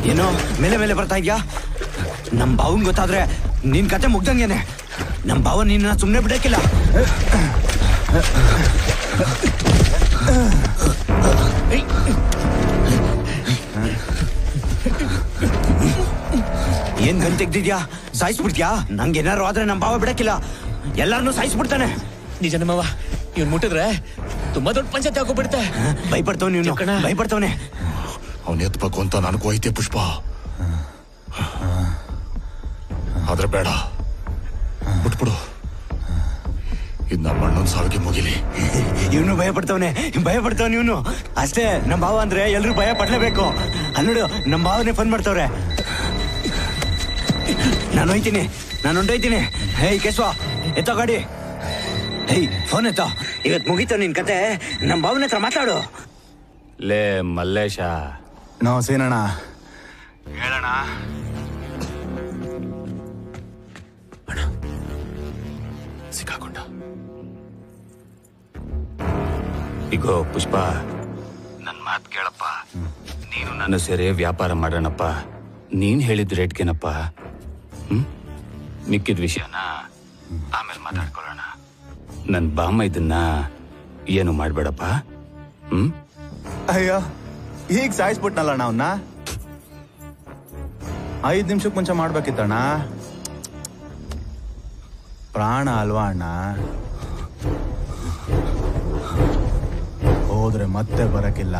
ಏನೋ ಮೇಲೆ ಮೇಲೆ ಬರ್ತಾ ಇದ್ಯಾ ನಮ್ ಬಾವನ್ ಗೊತ್ತಾದ್ರೆ ನಿನ್ ಕತೆ ಮುಗ್ದಂಗೇನೆ ನಮ್ ಬಾವ ನಿನ್ನ ಸುಮ್ನೆ ಬಿಡಕ್ಕಿಲ್ಲ ಏನ್ ಗನ್ ತೆಗ್ದಿದ್ಯಾ ಸಾಯಿಸ್ಬಿಡ್ತ್ಯಾ ನಂಗೆ ಏನಾರು ಆದ್ರೆ ನಮ್ ಬಾವ ಬಿಡಕ್ಕಿಲ್ಲ ಎಲ್ಲಾರನ್ನೂ ಸಾಯಿಸ್ಬಿಡ್ತಾನೆ ನಿಜ ನಮ್ಮವ ಇವ್ನ್ ಮುಟ್ಟಿದ್ರೆ ತುಂಬಾ ದೊಡ್ಡ ಪಂಚಾಯತ್ ಹಾಕೋಬಿಡುತ್ತೆ ಭಯಪಡ್ತವ್ ನೀನು ಚಿಕ್ಕಣ್ಣ. ಭಯಪಡ್ತವನೆ ಅವನ್ ಎತ್ಬೇಕು ಅಂತ ನನಗೂ ಐತೆ ಪುಷ್ಪ ಆದ್ರೆ ಬೇಡ ಬಿಟ್ಬಿಡು ಇದ್ ನಮ್ಮ ಅಣ್ಣನ್ ಸಾವಿಗೆ ಮುಗಿಲಿ ಇವನು ಭಯ ಪಡ್ತವನೆ ಭಯ ಪಡ್ತವನ್ ಇವನು ಅಷ್ಟೇ ನಮ್ ಭಾವ ಅಂದ್ರೆ ಎಲ್ರು ಭಯ ಪಡ್ಲೇಬೇಕು ಅಲ್ಲೋಡು ನಮ್ ಭಾವನೆ ಫೋನ್ ಮಾಡ್ತವ್ರೆ ನಾನು ಹೋಯ್ತೀನಿ ನಾನು ಹೊಂಟೋಯ್ತೀನಿ ಹೇ ಕೇಶವ ಎತ್ತೋ ಗಾಡಿ ಹೇ ಫೋನ್ ಎತ್ತೋ ಇವತ್ ಮುಗೀತು ನಿನ್ ಕತೆ ನಮ್ ಭಾವನ ಹತ್ರ ಮಾತಾಡು ಲೇ ಮಲ್ಲೇಶ ನಾವು ಸೇನಣ್ಣ ಸಿಕ್ಕಾಕೊಂಡ ಇಗೋ ಪುಷ್ಪ ನನ್ ಮಾತ್ ಕೇಳಪ್ಪ ನೀನು ನಾನು ಸೇರಿ ವ್ಯಾಪಾರ ಮಾಡೋಣಪ್ಪ ನೀನ್ ಹೇಳಿದ ರೇಟ್ಗೆನಪ್ಪ ಹ್ಮ್ ಮಿಕ್ಕಿದ ವಿಷಯನ ಆಮೇಲೆ ಮಾತಾಡ್ಕೊಳ್ಳೋಣ ನನ್ ಬಾಮ ಇದನ್ನ ಏನು ಮಾಡ್ಬೇಡಪ್ಪ ಹ್ಮ್ ಅಯ್ಯೋ ಈಗ ಸಾಯಿಸ್ಬಿಟ್ನಲ್ಲ ನಾವ್ನ ಐದ್ ನಿಮಿಷಕ್ಕೆ ಮುಂಚೆ ಮಾಡ್ಬೇಕಿತ್ತಣ್ಣ ಪ್ರಾಣ ಅಲ್ವಾ ಅಣ್ಣ ಹೋದ್ರೆ ಮತ್ತೆ ಬರಕಿಲ್ಲ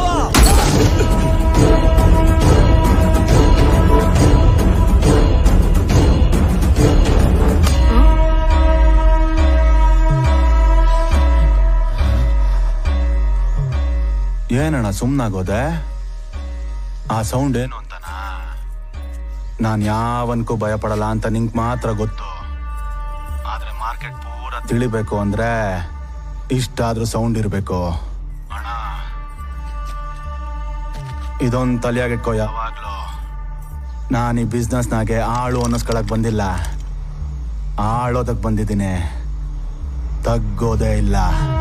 ಏನಣ್ಣ ಸುಮ್ನಾಗೋದೆ ಆ ಸೌಂಡ್ ಏನು ಅಂತನಾ ನಾನ್ ಯಾವನ್ಕೂ ಭಯ ಪಡಲ್ಲ ಅಂತ ನಿಂಗ್ ಮಾತ್ರ ಗೊತ್ತು ಆದ್ರೆ ಮಾರ್ಕೆಟ್ ಪೂರ ತಿಳಿಬೇಕು ಅಂದ್ರೆ ಇಷ್ಟಾದ್ರೂ ಸೌಂಡ್ ಇರ್ಬೇಕು ಅಣ್ಣ ಇದೊಂದ್ ತಲೆಯಾಗಿಟ್ಕೋ ಯಾವಾಗ್ಲೂ ನಾನು ಈ ಬಿಸ್ನೆಸ್ನಾಗೆ ಆಳು ಅನ್ನಿಸ್ಕೊಳಕ್ ಬಂದಿಲ್ಲ ಆಳೋದಕ್ ಬಂದಿದ್ದೀನಿ ತಗ್ಗೋದೇ ಇಲ್ಲ